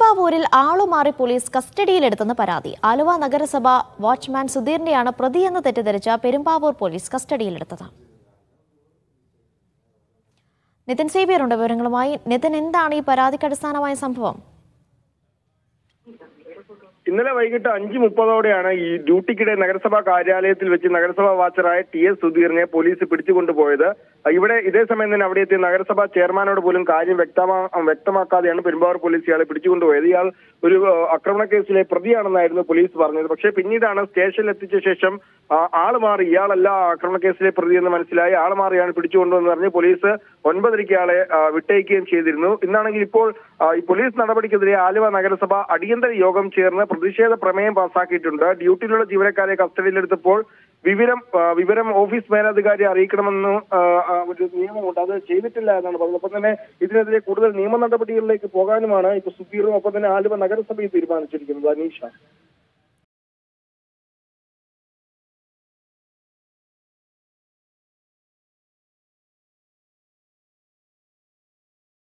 പെരുമ്പാവൂരിൽ ആളുമാറി പോലീസ് കസ്റ്റഡിയിലെടുത്തെന്ന് പരാതി ആലുവ നഗരസഭ വാച്ച്മാൻ സുധീറിനെയാണ് പ്രതിയെന്ന് തെറ്റിദ്ധരിച്ച പെരുമ്പാവൂർ പോലീസ് കസ്റ്റഡിയിലെടുത്തത് നിതിൻ സേവ്യർ ഉണ്ട് വിവരങ്ങളുമായി നിതിൻ എന്താണ് ഈ പരാതിക്ക് അടിസ്ഥാനമായ സംഭവം ഇന്നലെ വൈകിട്ട് അഞ്ച് മുപ്പതോടെയാണ് ഈ ഡ്യൂട്ടിക്കിടെ നഗരസഭാ കാര്യാലയത്തിൽ വെച്ച് നഗരസഭാ വാച്ചറായ ടി എസ് സുധീറിനെ പോലീസ് പിടിച്ചുകൊണ്ടുപോയത് ഇവിടെ ഇതേ സമയം തന്നെ അവിടെ എത്തിയ നഗരസഭാ ചെയർമാനോട് പോലും കാര്യം വ്യക്തമാ വ്യക്തമാക്കാതെയാണ് പെരുമ്പാവൂർ പോലീസ് ഇയാളെ പിടിച്ചുകൊണ്ടുപോയത് ഇയാൾ ഒരു ഏഹ്, ആക്രമണ കേസിലെ പ്രതിയാണെന്നായിരുന്നു പോലീസ് പറഞ്ഞത് പക്ഷേ പിന്നീടാണ് സ്റ്റേഷനിൽ എത്തിച്ച ശേഷം ആ, ആള് മാറി ഇയാളല്ല ആക്രമണ കേസിലെ പ്രതി എന്ന് മനസ്സിലായി ആള് മാറിയാണ് പിടിച്ചുകൊണ്ടുവന്ന് പറഞ്ഞ് പോലീസ് ഒൻപതരയ്ക്ക് ഇയാളെ ആ, വിട്ടയക്കുകയും ചെയ്തിരുന്നു ഇന്നാണെങ്കിൽ ഇപ്പോൾ ആ, ഈ പോലീസ് നടപടിക്കെതിരെ ആലുവ നഗരസഭ അടിയന്തര യോഗം ചേർന്ന് പ്രതിഷേധ പ്രമേയം പാസാക്കിയിട്ടുണ്ട് ഡ്യൂട്ടിയിലുള്ള ജീവനക്കാരെ കസ്റ്റഡിയിലെടുത്തപ്പോൾ വിവരം ആ, വിവരം ഓഫീസ് മേലധികാരി അറിയിക്കണമെന്ന് ആ, ആ, ഒരു നിയമമുണ്ട് അത് ചെയ്തിട്ടില്ല എന്നാണ് പറഞ്ഞത് ഒപ്പം തന്നെ ഇതിനെതിരെ കൂടുതൽ നിയമ നടപടികളിലേക്ക് പോകാനുമാണ് ഇപ്പൊ സുധീറും ഒപ്പം തന്നെ ആലുവ നഗരസഭയും തീരുമാനിച്ചിരിക്കുന്നത് അനീഷ